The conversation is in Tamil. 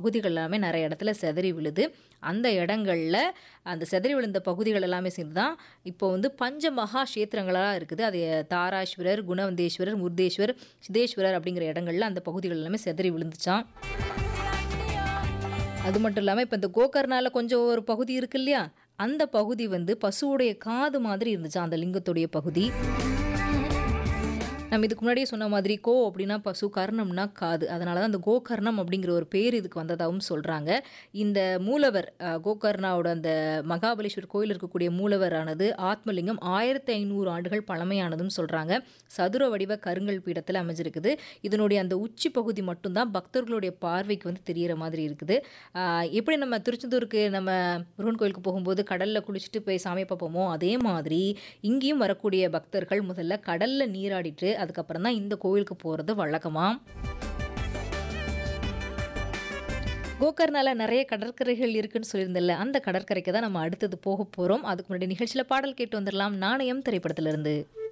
பகுதிகள் எல்லாமே நிறைய இடத்துல செதறி விழுது அந்த இடங்கள்ல அந்த செதறி விழுந்த பகுதிகள் எல்லாமே சேர்ந்து தான் இப்போ வந்து பஞ்ச மகா கஷேத்திரங்களாக இருக்குது அது தாராஸ்வரர் குணவந்தேஸ்வரர் முருதேஸ்வர் சிதேஸ்வரர் அப்படிங்கிற இடங்கள்ல அந்த பகுதிகள் எல்லாமே செதறி விழுந்துச்சான் அது மட்டும் இல்லாமல் இப்போ இந்த கோகர்னால கொஞ்சம் ஒரு பகுதி இருக்கு இல்லையா அந்த பகுதி வந்து பசுவுடைய காது மாதிரி இருந்துச்சு அந்த லிங்கத்துடைய பகுதி நம்ம இதுக்கு முன்னாடியே சொன்ன மாதிரி கோ அப்படின்னா பசு கர்ணம்னா காது அதனால தான் அந்த கோகர்ணம் அப்படிங்கிற ஒரு பேர் இதுக்கு வந்ததாகவும் சொல்கிறாங்க இந்த மூலவர் அஹ், கோகர்ணாவோட அந்த மகாபலேஸ்வர் கோயில் இருக்கக்கூடிய மூலவரானது ஆத்மலிங்கம் ஆயிரத்தி ஐநூறு ஆண்டுகள் பழமையானதும் சொல்கிறாங்க சதுர வடிவ கருங்கல் பீடத்தில் அமைஞ்சிருக்குது இதனுடைய அந்த உச்சி பகுதி மட்டும்தான் பக்தர்களுடைய பார்வைக்கு வந்து தெரியற மாதிரி இருக்குது ஆஹ் எப்படி நம்ம திருச்செந்தூருக்கு நம்ம முருகன் கோயிலுக்கு போகும்போது கடலில் குளிச்சுட்டு போய் சாமியை பார்ப்போமோ அதே மாதிரி இங்கேயும் வரக்கூடிய பக்தர்கள் முதல்ல கடலில் நீராடிட்டு அதுக்கப்புறம் தான் இந்த கோயிலுக்கு போகிறது வழக்கமாம் கோகர்னால நிறைய கடற்கரைகள் இருக்குன்னு சொல்லியிருந்தல அந்த கடற்கரைக்கு தான் நம்ம அடுத்தது போக போகிறோம் அதுக்கு முன்னாடி நிகழ்ச்சியில் பாடல் கேட்டு வந்துடலாம் நாணயம் திரைப்படத்திலிருந்து